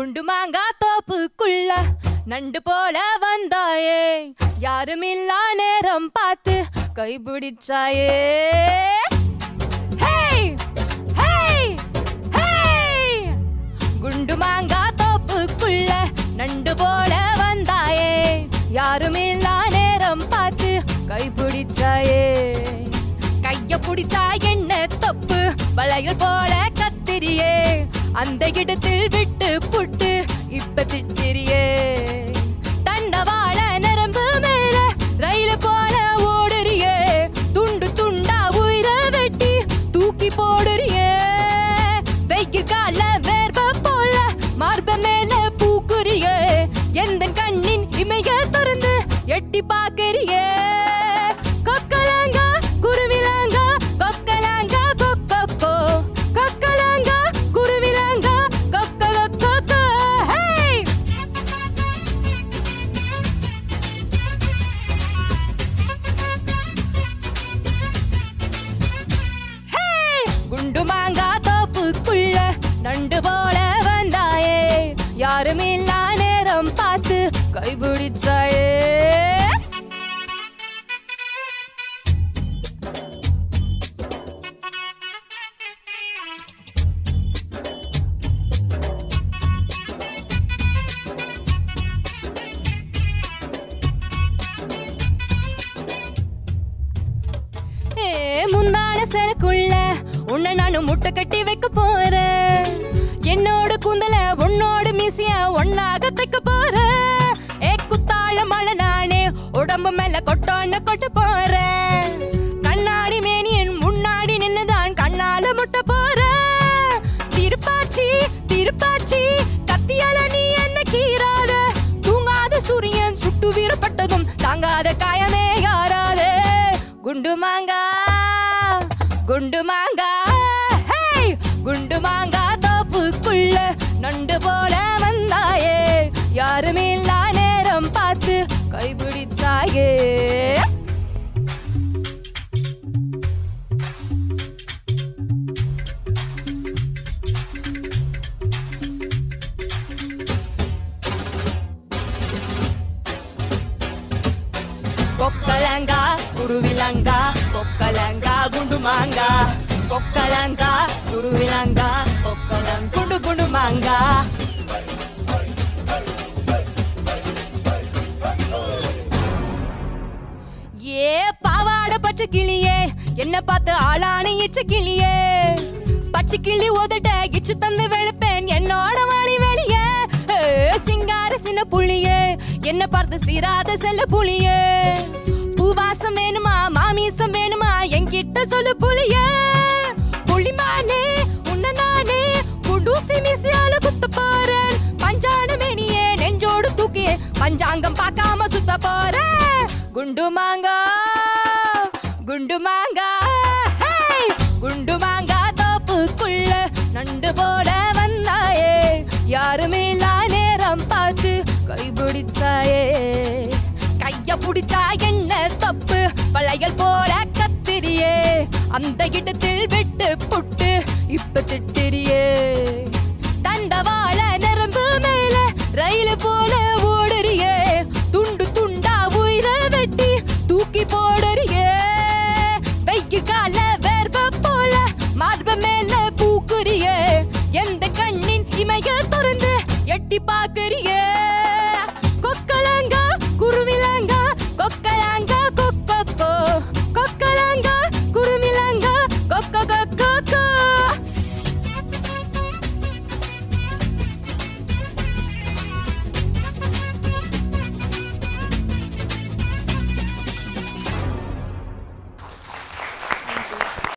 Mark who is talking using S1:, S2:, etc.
S1: குண்டு மாங்கா தோப்புக்குள்ள நண்டு போல வந்தாயே யாருமில்லா நேரம் பார்த்து கைபிடிச்சாயே ஹேய் ஹேய் ஹேய் குண்டு மாங்கா தோப்புக்குள்ள நண்டு போல வந்தாயே யாருமில்லா நேரம் பார்த்து கைபிடிச்சாயே கைய புடிச்சா என்ன தப்பு வளையல் போல கத்திரியே அந்த இடத்தில் விட்டு புட்டு இப்ப திட்டிரியே தண்டவாள நரம்பு மேல ரயில் போல ஓடுறியே துண்டு துண்டா உயிர வெட்டி தூக்கி போடுறியே வெயில் கால வேர்வ போல மார்ப மேல பூக்குறியே எந்த கண்ணின் இமைய திறந்து எட்டி பாக்குறியே கொக்கலாங்கா குருவிலாங்கா கொக்கலாங்கா கொக்கொக்கோ கொக்கலாங்கா குருவிலாங்கா கொக்க கொக்கோ ஹே ஹே! குண்டு மாங்கா தோப்புக்குள்ள நண்டு போல வந்தாயே யாருமில்லா நேரம் பார்த்து கைபிடிச்சாயே ஏ முந்தான சரக்குள்ள உன்னை நானு முட்டை கட்டி வைக்க போறேன் என்னோட கூந்தல உன்னோட மீசிய ஒன்னாக தைக்க போறேன் ஏ குத்தாழ மழை நானே உடம்பு மேல கொட்டோன்னு கொட்ட போறேன் கண்ணாடி மேனியன் முன்னாடி நின்னுதான் கண்ணால முட்ட போறேன் திருப்பாச்சி திருப்பாச்சி கத்தியால நீ என்ன கீறாத தூங்காத சூரியன் சுட்டு வீரப்பட்டதும் தாங்காத காயமே யாராது குண்டு மாங்கா குண்டு மாங்கா ஹேய் குண்டு மாங்கா தோப்புக்குள்ள நண்டு போல வந்தாயே யாருமே இல்லா நேரம் பார்த்து கைபிடிச்சாயே கொக்கலங்கா குருவிலங்கா கொக்கலங்கா குண்டு மாங்கா கொக்கலங்கா குருவிலங்கா கொக்கலம் குண்டு குண்டு மாங்கா ஏ பாவாட பச்சை கிளியே என்ன பார்த்து ஆளான இச்ச கிளியே பச்சை கிளி உதட்ட இச்சு தந்து வெளுப்பேன் என்னோட வாழி வெளியே ஏ, சிங்கார சின்ன புள்ளியே என்ன பார்த்து சீராத செல்ல புலியே பூவாசம் வேணுமா மாமிசம் வேணுமா என்கிட்ட சொல்லு புலியே புலிமானே உன்ன நானே குண்டூசி மிசியால குத்த போறேன் பஞ்சான மேனியே நெஞ்சோடு தூக்கி பஞ்சாங்கம் பார்க்காம சுத்த போறேன் குண்டு மாங்கா குண்டு மாங்கா ஹேய்! குண்டு மாங்கா தோப்புக்குள்ள நண்டு போல வந்தாயே யாருமில்லா நேரம் பார்த்து கைபிடிச்சாயே கைய புடிச்சா என்ன தப்பு வளையல் போல கத்திரியே அந்த இடத்தில் விட்டு புட்டு இப்ப திட்டிரியே தண்டவாள நரம்பு மேல ரயில் போல ஓடுறியே துண்டு துண்டா உயிர வெட்டி தூக்கி போடுறியே வெயில் கால வேர்வ போல மார்ப மேல பூக்குறியே எந்த கண்ணின் இமைய திறந்து எட்டி பாக்குறியே